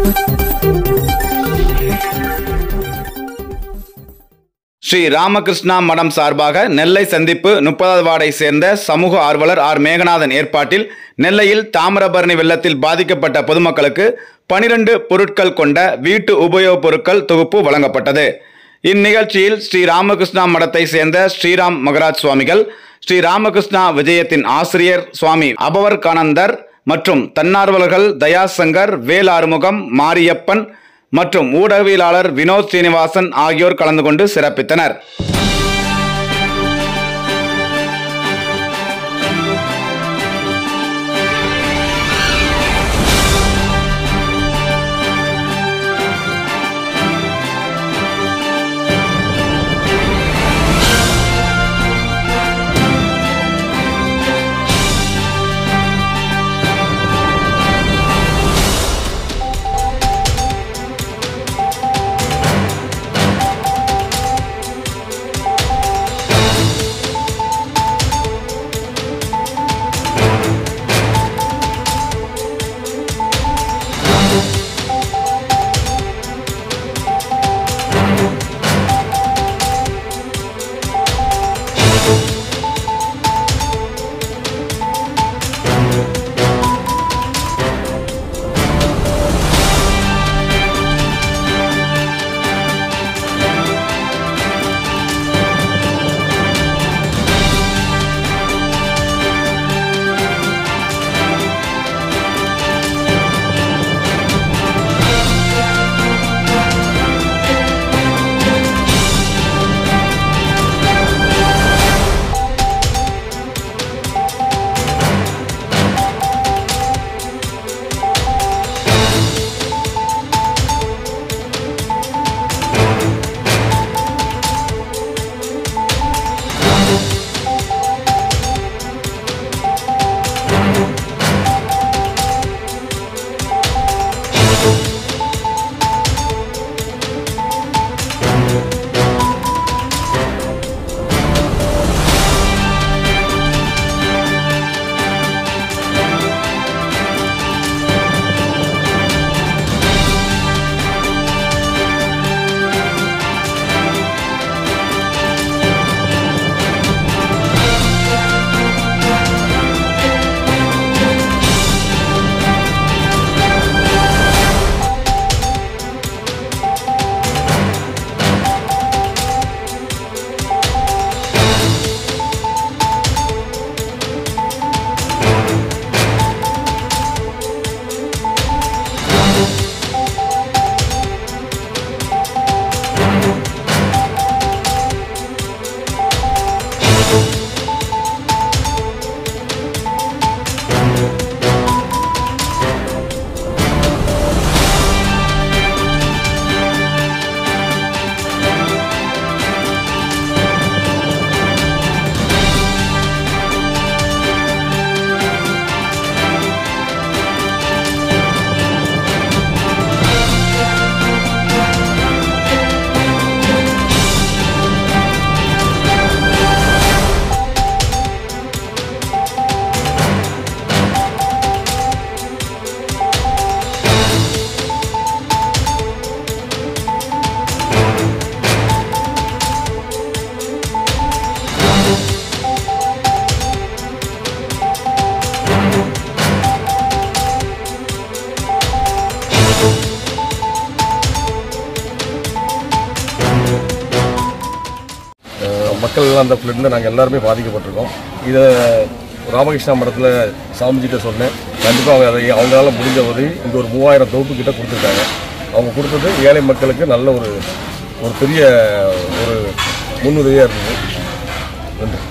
ஸ்ரீ ராமகிருஷ்ணா மடம் சார்பாக நெல்லை சந்திப்பு முப்பதாவது வார்டை சேர்ந்த சமூக ஆர்வலர் ஆர் மேகநாதன் ஏற்பாட்டில் நெல்லையில் தாமிரபரணி வெள்ளத்தில் பாதிக்கப்பட்ட பொதுமக்களுக்கு பனிரெண்டு பொருட்கள் கொண்ட வீட்டு உபயோகப் பொருட்கள் தொகுப்பு வழங்கப்பட்டது இந்நிகழ்ச்சியில் ஸ்ரீ ராமகிருஷ்ணா மடத்தை சேர்ந்த ஸ்ரீராம் மகராஜ் சுவாமிகள் ஸ்ரீ ராமகிருஷ்ணா விஜயத்தின் ஆசிரியர் சுவாமி அபவர்கானந்தர் மற்றும் தன்னார்வலர்கள் தயாசங்கர் வேல் ஆறுமுகம் மாரியப்பன் மற்றும் ஊடகவியலாளர் வினோத் சீனிவாசன் ஆகியோர் கலந்து கொண்டு சிறப்பித்தனர் அஹ் மக்கள் எல்லாம் அந்த ஃப்ளட்டில் நாங்கள் எல்லாருமே பாதிக்கப்பட்டிருக்கோம் இதை ராமகிருஷ்ணா மடத்தில் சாமிஜிட்ட சொன்னேன் கண்டிப்பாக அவங்க அதை அவங்களால முடிஞ்ச உதவி இங்கே ஒரு மூவாயிரம் தொகுப்பு கிட்ட கொடுத்துருக்காங்க அவங்க கொடுத்தது ஏழை மக்களுக்கு நல்ல ஒரு ஒரு பெரிய ஒரு முன்னுதவியாக இருந்தது நன்றி